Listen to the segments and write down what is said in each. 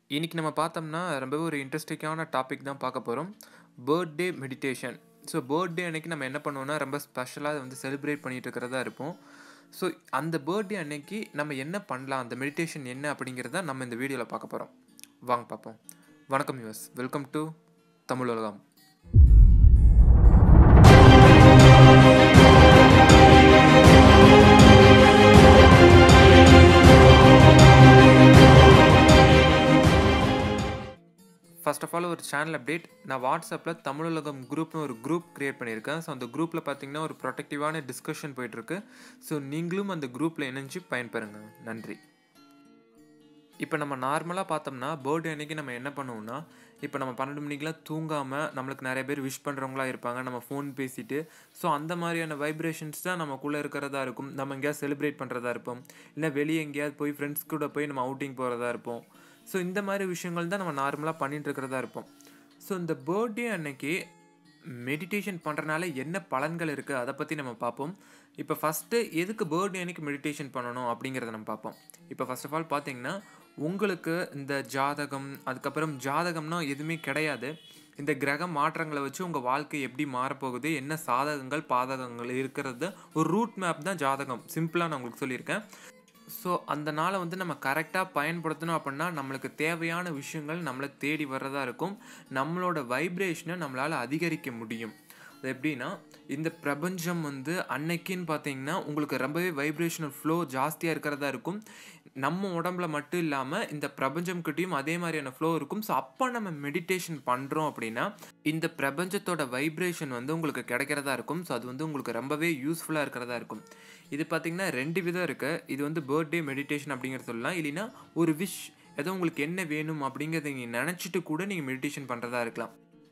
இன்னைக்கு நம்ம பார்த்தோம்னா ரொம்பவே ஒரு இன்ட்ரெஸ்டிங்கான டாபிக் தான் பார்க்க போகிறோம் பர்த்டே மெடிடேஷன் ஸோ பர்த்டே அன்னைக்கு நம்ம என்ன பண்ணுவோம்னா ரொம்ப ஸ்பெஷலாக வந்து செலிப்ரேட் பண்ணிட்டு இருக்கிறதா இருப்போம் ஸோ அந்த பர்த்டே அன்னைக்கு நம்ம என்ன பண்ணலாம் அந்த மெடிடேஷன் என்ன அப்படிங்கிறத நம்ம இந்த வீடியோவில் பார்க்க போகிறோம் வாங்க பார்ப்போம் வணக்கம் US welcome to Tamil Ulagam first of all ஒரு சேனல் அப்டேட் நான் வாட்ஸ்அப்பில் தமிழுலகம் குரூப்னு ஒரு குரூப் க்ரியேட் பண்ணியிருக்கேன் ஸோ அந்த குரூப்பில் பார்த்தீங்கன்னா ஒரு ப்ரொடக்டிவான டிஸ்கஷன் போயிட்டுருக்கு ஸோ நீங்களும் அந்த குரூப்பில் இணைஞ்சு பயன்பெறுங்க நன்றி இப்போ நம்ம நார்மலாக பார்த்தோம்னா பர்த்டே அன்னைக்கு நம்ம என்ன பண்ணுவோம்னா இப்போ நம்ம பன்னெண்டு மணிக்கெலாம் தூங்காமல் நம்மளுக்கு நிறைய பேர் விஷ் பண்ணுறவங்களா இருப்பாங்க நம்ம ஃபோன் பேசிட்டு ஸோ அந்த மாதிரியான வைப்ரேஷன்ஸ் தான் நமக்குள்ளே இருக்கிறதா இருக்கும் நம்ம எங்கேயாவது செலிப்ரேட் பண்ணுறதா இருப்போம் இல்லை வெளியே எங்கேயாவது போய் ஃப்ரெண்ட்ஸ் கூட போய் நம்ம அவுட்டிங் போகிறதா இருப்போம் ஸோ இந்த மாதிரி விஷயங்கள் தான் நம்ம நார்மலாக பண்ணிட்டு இருக்கிறதா இருப்போம் ஸோ இந்த பர்த்டே அன்னைக்கு மெடிடேஷன் பண்ணுறனால என்ன பலன்கள் இருக்குது அதை பற்றி நம்ம பார்ப்போம் இப்போ ஃபஸ்ட்டு எதுக்கு பர்த்டே அன்னைக்கு மெடிடேஷன் பண்ணணும் அப்படிங்கிறத நம்ம பார்ப்போம் இப்போ ஃபர்ஸ்ட் ஆஃப் ஆல் பார்த்தீங்கன்னா உங்களுக்கு இந்த ஜாதகம் அதுக்கப்புறம் ஜாதகம்னா எதுவுமே கிடையாது இந்த கிரக மாற்றங்களை வச்சு உங்கள் வாழ்க்கை எப்படி மாறப்போகுது என்ன சாதகங்கள் பாதகங்கள் இருக்கிறது ஒரு ரூட் மேப் தான் ஜாதகம் சிம்பிளாக நான் உங்களுக்கு சொல்லியிருக்கேன் ஸோ அந்த நாளை வந்து நம்ம கரெக்டாக பயன்படுத்தணும் அப்படின்னா நம்மளுக்கு தேவையான விஷயங்கள் நம்மளை தேடி வர்றதா இருக்கும் நம்மளோட வைப்ரேஷனை நம்மளால் அதிகரிக்க முடியும் அது எப்படின்னா இந்த பிரபஞ்சம் வந்து அன்னைக்குன்னு பார்த்தீங்கன்னா உங்களுக்கு ரொம்பவே வைப்ரேஷனல் ஃப்ளோ ஜாஸ்தியாக இருக்கிறதா இருக்கும் நம்ம உடம்புல மட்டும் இல்லாமல் இந்த பிரபஞ்சம் கிட்டேயும் அதே மாதிரியான ஃப்ளோ இருக்கும் ஸோ அப்போ நம்ம மெடிடேஷன் பண்ணுறோம் அப்படின்னா இந்த பிரபஞ்சத்தோட வைப்ரேஷன் வந்து உங்களுக்கு கிடைக்கிறதா இருக்கும் ஸோ அது வந்து உங்களுக்கு ரொம்பவே யூஸ்ஃபுல்லாக இருக்கிறதா இருக்கும் இது பார்த்திங்கன்னா ரெண்டு விதம் இருக்குது இது வந்து பர்த்டே மெடிடேஷன் அப்படிங்கிறது சொல்லலாம் இல்லைன்னா ஒரு விஷ் ஏதோ உங்களுக்கு என்ன வேணும் அப்படிங்கிறத நீங்கள் நினச்சிட்டு கூட நீங்கள் மெடிடேஷன் பண்ணுறதா இருக்கலாம்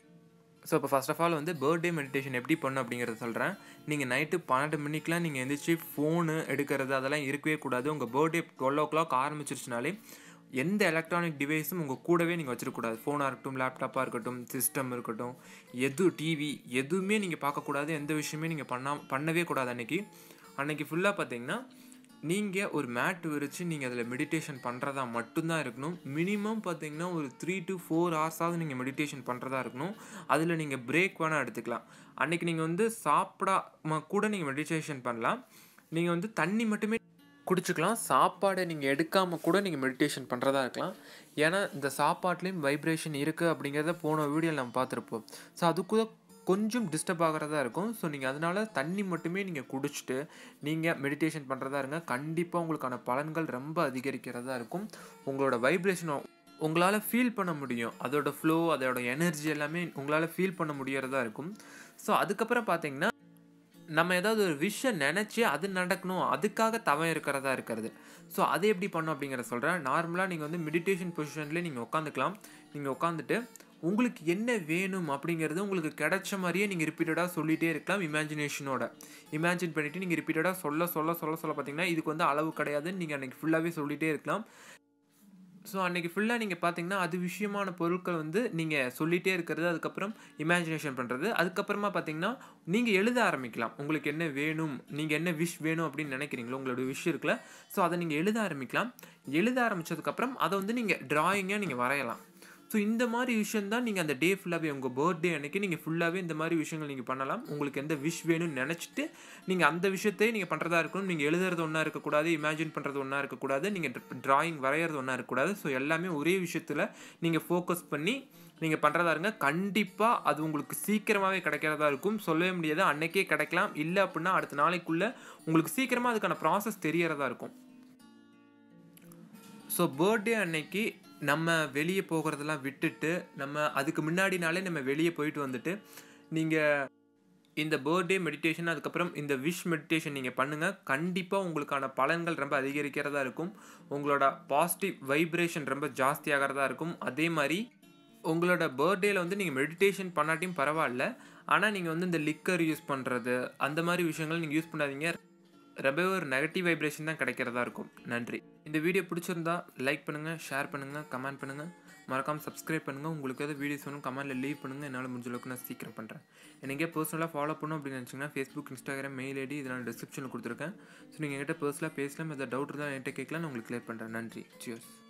ஸோ இப்போ ஃபர்ஸ்ட் ஆஃப் ஆல் வந்து பர்த்டே மெடிடேஷன் எப்படி பண்ணும் அப்படிங்கிறத சொல்கிறேன் நீங்கள் நைட்டு பன்னெண்டு மணிக்கெலாம் நீங்கள் எந்திரிச்சு ஃபோனு எடுக்கிறது அதெல்லாம் இருக்கவே கூடாது உங்கள் பர்த்டே டுவெல் ஓ கிளாக் ஆரம்பிச்சிருச்சுனாலே எந்த எலக்ட்ரானிக் டிவைஸும் உங்கள் கூடவே நீங்கள் வச்சிருக்கக்கூடாது ஃபோனாக இருக்கட்டும் லேப்டாப்பாக இருக்கட்டும் சிஸ்டம் இருக்கட்டும் எது டிவி எதுவுமே நீங்கள் பார்க்கக்கூடாது எந்த விஷயமே நீங்கள் பண்ணா பண்ணவே கூடாது அன்றைக்கி அன்றைக்கி ஃபுல்லாக பார்த்தீங்கன்னா நீங்கள் ஒரு மேட் விரித்து நீங்கள் அதில் மெடிடேஷன் பண்ணுறதா மட்டும்தான் இருக்கணும் மினிமம் பார்த்தீங்கன்னா ஒரு த்ரீ டு ஃபோர் ஹவர்ஸாவது நீங்கள் மெடிடேஷன் பண்ணுறதா இருக்கணும் அதில் நீங்கள் பிரேக் வேணால் எடுத்துக்கலாம் அன்றைக்கி நீங்கள் வந்து சாப்பிடாம கூட நீங்கள் மெடிடேஷன் பண்ணலாம் நீங்கள் வந்து தண்ணி மட்டுமே குடிச்சுக்கலாம் சாப்பாடை நீங்கள் எடுக்காமல் கூட நீங்கள் மெடிடேஷன் பண்ணுறதா இருக்கலாம் ஏன்னா இந்த சாப்பாட்லேயும் வைப்ரேஷன் இருக்குது அப்படிங்கிறத போன வீடியோவில் நம்ம பார்த்துருப்போம் ஸோ அதுக்குள்ள கொஞ்சம் டிஸ்டர்ப் ஆகிறதா இருக்கும் ஸோ நீங்கள் அதனால் தண்ணி மட்டுமே நீங்கள் குடிச்சிட்டு நீங்கள் மெடிடேஷன் பண்ணுறதா இருங்க கண்டிப்பாக உங்களுக்கான பலன்கள் ரொம்ப அதிகரிக்கிறதா இருக்கும் உங்களோட வைப்ரேஷன் உங்களால் ஃபீல் பண்ண முடியும் அதோட ஃப்ளோ அதோட எனர்ஜி எல்லாமே உங்களால் ஃபீல் பண்ண முடியறதா இருக்கும் ஸோ அதுக்கப்புறம் பார்த்தீங்கன்னா நம்ம ஏதாவது ஒரு விஷயம் நினச்சி அது நடக்கணும் அதுக்காக தவம் இருக்கிறதா இருக்கிறது ஸோ அதை எப்படி பண்ணும் அப்படிங்கிறத சொல்கிறேன் நார்மலாக நீங்கள் வந்து மெடிடேஷன் பொசிஷன்லேயே நீங்கள் உட்காந்துக்கலாம் நீங்கள் உட்காந்துட்டு உங்களுக்கு என்ன வேணும் அப்படிங்கிறது உங்களுக்கு கிடைச்ச மாதிரியே நீங்கள் ரிப்பீட்டடாக சொல்லிகிட்டே இருக்கலாம் இமேஜினேஷனோட இமேஜின் பண்ணிவிட்டு நீங்கள் ரிப்பீட்டடாக சொல்ல சொல்ல சொல்ல சொல்ல பார்த்தீங்கன்னா இதுக்கு வந்து அளவு கிடையாதுன்னு நீங்கள் அன்றைக்கி ஃபுல்லாகவே சொல்லிகிட்டே இருக்கலாம் ஸோ அன்றைக்கி ஃபுல்லாக நீங்கள் பார்த்தீங்கன்னா அது விஷயமான பொருட்கள் வந்து நீங்கள் சொல்லிகிட்டே இருக்கிறது அதுக்கப்புறம் இமேஜினேஷன் பண்ணுறது அதுக்கப்புறமா பார்த்தீங்கன்னா நீங்கள் எழுத ஆரம்பிக்கலாம் உங்களுக்கு என்ன வேணும் நீங்கள் என்ன விஷ் வேணும் அப்படின்னு நினைக்கிறீங்களோ உங்களோட விஷ் இருக்குல்ல ஸோ அதை நீங்கள் எழுத ஆரம்பிக்கலாம் எழுத ஆரம்பித்ததுக்கப்புறம் அதை வந்து நீங்கள் ட்ராயிங்காக நீங்கள் வரையலாம் ஸோ இந்த மாதிரி விஷயம் தான் நீங்கள் அந்த டே ஃபுல்லாகவே உங்கள் பர்த்டே அன்னைக்கு நீங்கள் ஃபுல்லாகவே இந்த மாதிரி விஷயங்கள் நீங்கள் பண்ணலாம் உங்களுக்கு எந்த விஷ் வேணும்னு நினச்சிட்டு நீங்கள் அந்த விஷயத்தையே நீங்கள் பண்ணுறதா இருக்கணும் நீங்கள் எழுதுறது ஒன்றா இருக்கக்கூடாது இமேஜின் பண்ணுறது ஒன்றா இருக்கக்கூடாது நீங்கள் ட்ராயிங் வரைகிறது ஒன்றா இருக்கக்கூடாது ஸோ எல்லாமே ஒரே விஷயத்தில் நீங்கள் ஃபோக்கஸ் பண்ணி நீங்கள் பண்ணுறதா இருங்க கண்டிப்பாக அது உங்களுக்கு சீக்கிரமாகவே கிடைக்கிறதா இருக்கும் சொல்லவே முடியாது அன்னைக்கே கிடைக்கலாம் இல்லை அப்படின்னா அடுத்த நாளைக்குள்ளே உங்களுக்கு சீக்கிரமாக அதுக்கான ப்ராசஸ் தெரியறதா இருக்கும் ஸோ பர்த்டே அன்னைக்கு நம்ம வெளியே போகிறதெல்லாம் விட்டுட்டு நம்ம அதுக்கு முன்னாடினாலே நம்ம வெளியே போயிட்டு வந்துட்டு நீங்கள் இந்த பர்த்டே மெடிடேஷன் அதுக்கப்புறம் இந்த விஷ் மெடிடேஷன் நீங்கள் பண்ணுங்கள் கண்டிப்பாக உங்களுக்கான பலன்கள் ரொம்ப அதிகரிக்கிறதா இருக்கும் உங்களோட பாசிட்டிவ் வைப்ரேஷன் ரொம்ப ஜாஸ்தியாகிறதா இருக்கும் அதே மாதிரி உங்களோட பர்த்டேயில் வந்து நீங்கள் மெடிடேஷன் பண்ணாட்டியும் பரவாயில்ல ஆனால் நீங்கள் வந்து இந்த லிக்கர் யூஸ் பண்ணுறது அந்த மாதிரி விஷயங்கள் நீங்கள் யூஸ் பண்ணாதீங்க ரொம்பவே ஒரு நெகட்டிவ் வைப்ரேஷன் தான் கிடைக்கிறதா இருக்கும் நன்றி இந்த வீடியோ பிடிச்சிருந்தா லைக் பண்ணுங்கள் ஷேர் பண்ணுங்கள் கமெண்ட் பண்ணுங்கள் மறக்காமல் சப்ஸ்கிரைப் பண்ணுங்கள் உங்களுக்கு எதாவது வீடியோஸ் வேணும் கமெண்ட்டில் லீவ் பண்ணுங்கள் என்னால் முடிஞ்ச அளவுக்கு நான் சீக்கிரம் பண்ணுறேன் எனக்கே பர்சனலாக ஃபாலோ பண்ணணும் அப்படின்னு நினச்சிங்கன்னா ஃபேஸ்புக் இன்ஸ்டாகிராம் மெயில் ஐடி இதை நான் டிஸ்கிரிப்ஷனில் கொடுத்துருக்கேன் ஸோ நீங்கள் என்கிட்ட பர்சனலாக பேசலாம் எதாவது டவுட் இருந்தால் என்கிட்ட கேட்கலாம் நான் உங்களுக்கு கிளியர் பண்ணுறேன் நன்றி சியர்ஸ்